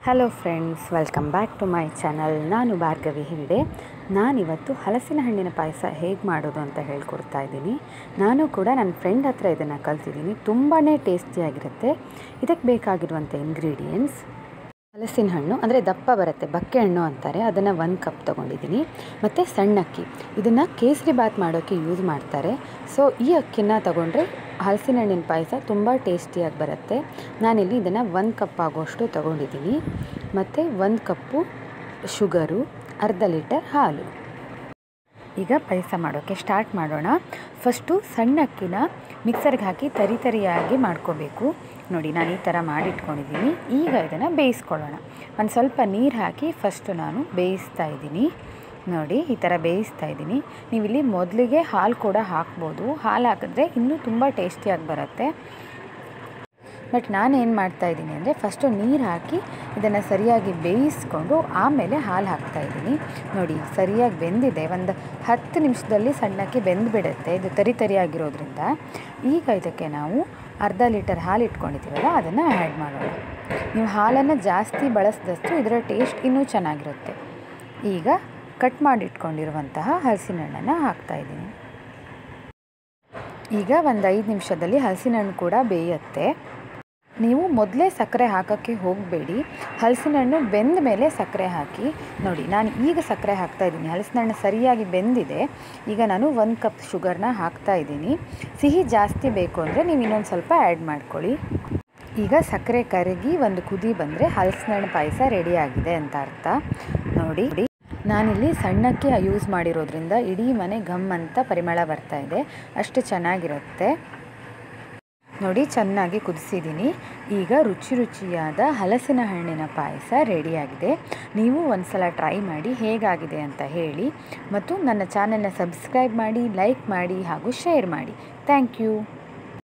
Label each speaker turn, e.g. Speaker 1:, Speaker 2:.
Speaker 1: hello friends welcome back to my channel ನಾನು ಭಾರ್ಗವಿ ಹಿಂಡೆ ನಾನಿವತ್ತು ಹಲಸಿನ ಹಣ್ಣಿನ ಪಾಯಸ ಹೇಗೆ ಮಾಡೋದು ಅಂತ ಹೇಳ್ಕೊಡ್ತಾ ಇದ್ದೀನಿ ನಾನು ಕೂಡ ನನ್ನ ಫ್ರೆಂಡ್ ಹತ್ರ ಇದನ್ನು ಕಲ್ತಿದ್ದೀನಿ ತುಂಬಾ ಟೇಸ್ಟಿಯಾಗಿರುತ್ತೆ ಇದಕ್ಕೆ ಬೇಕಾಗಿರುವಂಥ ಇಂಗ್ರೀಡಿಯೆಂಟ್ಸ್ ಹಲಸಿನ ಹಣ್ಣು ಅಂದರೆ ದಪ್ಪ ಬರುತ್ತೆ ಬಕ್ಕೆ ಹಣ್ಣು ಅಂತಾರೆ ಅದನ್ನು ಒಂದು ಕಪ್ ತೊಗೊಂಡಿದ್ದೀನಿ ಮತ್ತು ಸಣ್ಣ ಅಕ್ಕಿ ಇದನ್ನು ಕೇಸರಿ ಬಾತ್ ಮಾಡೋಕ್ಕೆ ಯೂಸ್ ಮಾಡ್ತಾರೆ ಸೊ ಈ ಅಕ್ಕಿನ ತಗೊಂಡ್ರೆ ಹಲಸಿನ ಹಣ್ಣಿನ ಪಾಯಸ ತುಂಬ ಟೇಸ್ಟಿಯಾಗಿ ಬರುತ್ತೆ ನಾನಿಲ್ಲಿ ಇದನ್ನು ಒಂದು ಕಪ್ ಆಗೋಷ್ಟು ತೊಗೊಂಡಿದ್ದೀನಿ ಮತ್ತು ಒಂದು ಕಪ್ಪು ಶುಗರು ಅರ್ಧ ಲೀಟರ್ ಹಾಲು ಈಗ ಪಾಯಸ ಮಾಡೋಕ್ಕೆ ಸ್ಟಾರ್ಟ್ ಮಾಡೋಣ ಫಸ್ಟು ಸಣ್ಣ ಅಕ್ಕಿನ ಮಿಕ್ಸರ್ಗೆ ಹಾಕಿ ತರಿ ತರಿಯಾಗಿ ಮಾಡ್ಕೋಬೇಕು ನೋಡಿ ನಾನು ಈ ಥರ ಮಾಡಿಟ್ಕೊಂಡಿದ್ದೀನಿ ಈಗ ಇದನ್ನು ಬೇಯಿಸ್ಕೊಳ್ಳೋಣ ಒಂದು ಸ್ವಲ್ಪ ನೀರು ಹಾಕಿ ಫಸ್ಟು ನಾನು ಬೇಯಿಸ್ತಾ ಇದ್ದೀನಿ ನೋಡಿ ಈ ಥರ ಬೇಯಿಸ್ತಾ ಇದ್ದೀನಿ ನೀವಿಲ್ಲಿ ಮೊದಲಿಗೆ ಹಾಲು ಕೂಡ ಹಾಕ್ಬೋದು ಹಾಲು ಹಾಕಿದ್ರೆ ಇನ್ನೂ ತುಂಬ ಟೇಸ್ಟಿಯಾಗಿ ಬರುತ್ತೆ ಬಟ್ ನಾನು ಏನು ಮಾಡ್ತಾ ಇದ್ದೀನಿ ಅಂದರೆ ಫಸ್ಟು ನೀರು ಹಾಕಿ ಇದನ್ನು ಸರಿಯಾಗಿ ಬೇಯಿಸ್ಕೊಂಡು ಆಮೇಲೆ ಹಾಲು ಹಾಕ್ತಾ ಇದ್ದೀನಿ ನೋಡಿ ಸರಿಯಾಗಿ ಬೆಂದಿದೆ ಒಂದು ಹತ್ತು ನಿಮಿಷದಲ್ಲಿ ಸಣ್ಣಕ್ಕೆ ಬೆಂದುಬಿಡುತ್ತೆ ಇದು ತರಿ ತರಿಯಾಗಿರೋದ್ರಿಂದ ಈಗ ಇದಕ್ಕೆ ನಾವು ಅರ್ಧ ಲೀಟರ್ ಹಾಲು ಇಟ್ಕೊಂಡಿದ್ದೀವಲ್ಲ ಅದನ್ನು ಆ್ಯಡ್ ಮಾಡೋಣ ನೀವು ಹಾಲನ್ನು ಜಾಸ್ತಿ ಬಳಸಿದಷ್ಟು ಇದರ ಟೇಸ್ಟ್ ಇನ್ನೂ ಚೆನ್ನಾಗಿರುತ್ತೆ ಈಗ ಕಟ್ ಮಾಡಿಟ್ಕೊಂಡಿರುವಂತಹ ಹಲಸಿನ ಹಣ್ಣನ್ನು ಹಾಕ್ತಾಯಿದ್ದೀನಿ ಈಗ ಒಂದು ಐದು ನಿಮಿಷದಲ್ಲಿ ಹಲಸಿನ ಹಣ್ಣು ಕೂಡ ಬೇಯುತ್ತೆ ನೀವು ಮೊದಲೇ ಸಕ್ಕರೆ ಹಾಕೋಕ್ಕೆ ಹೋಗಬೇಡಿ ಹಲಸಿನ ಹಣ್ಣು ಬೆಂದ ಮೇಲೆ ಸಕ್ಕರೆ ಹಾಕಿ ನೋಡಿ ನಾನು ಈಗ ಸಕ್ಕರೆ ಹಾಕ್ತಾ ಇದ್ದೀನಿ ಹಲಸಿನ ಹಣ್ಣು ಸರಿಯಾಗಿ ಬೆಂದಿದೆ ಈಗ ನಾನು ಒಂದು ಕಪ್ ಶುಗರ್ನ ಹಾಕ್ತಾ ಇದ್ದೀನಿ ಸಿಹಿ ಜಾಸ್ತಿ ಬೇಕು ಅಂದರೆ ನೀವು ಇನ್ನೊಂದು ಸ್ವಲ್ಪ ಆ್ಯಡ್ ಮಾಡ್ಕೊಳ್ಳಿ ಈಗ ಸಕ್ಕರೆ ಕರಗಿ ಒಂದು ಕುದಿ ಬಂದರೆ ಹಲಸಿನ ಹಣ್ಣು ಪಾಯಸ ರೆಡಿಯಾಗಿದೆ ಅಂತ ಅರ್ಥ ನೋಡಿ ನಾನಿಲ್ಲಿ ಸಣ್ಣಕ್ಕೆ ಯೂಸ್ ಮಾಡಿರೋದ್ರಿಂದ ಇಡೀ ಮನೆ ಘಮ್ ಅಂತ ಪರಿಮಳ ಬರ್ತಾ ಇದೆ ಅಷ್ಟು ಚೆನ್ನಾಗಿರುತ್ತೆ ನೋಡಿ ಚೆನ್ನಾಗಿ ಕುದಿಸಿದ್ದೀನಿ ಈಗ ರುಚಿ ರುಚಿಯಾದ ಹಲಸಿನ ಹಣ್ಣಿನ ಪಾಯಸ ರೆಡಿಯಾಗಿದೆ ನೀವು ಒಂದ್ಸಲ ಟ್ರೈ ಮಾಡಿ ಹೇಗಾಗಿದೆ ಅಂತ ಹೇಳಿ ಮತ್ತು ನನ್ನ ಚಾನಲ್ನ ಸಬ್ಸ್ಕ್ರೈಬ್ ಮಾಡಿ ಲೈಕ್ ಮಾಡಿ ಹಾಗೂ ಶೇರ್ ಮಾಡಿ ಥ್ಯಾಂಕ್ ಯು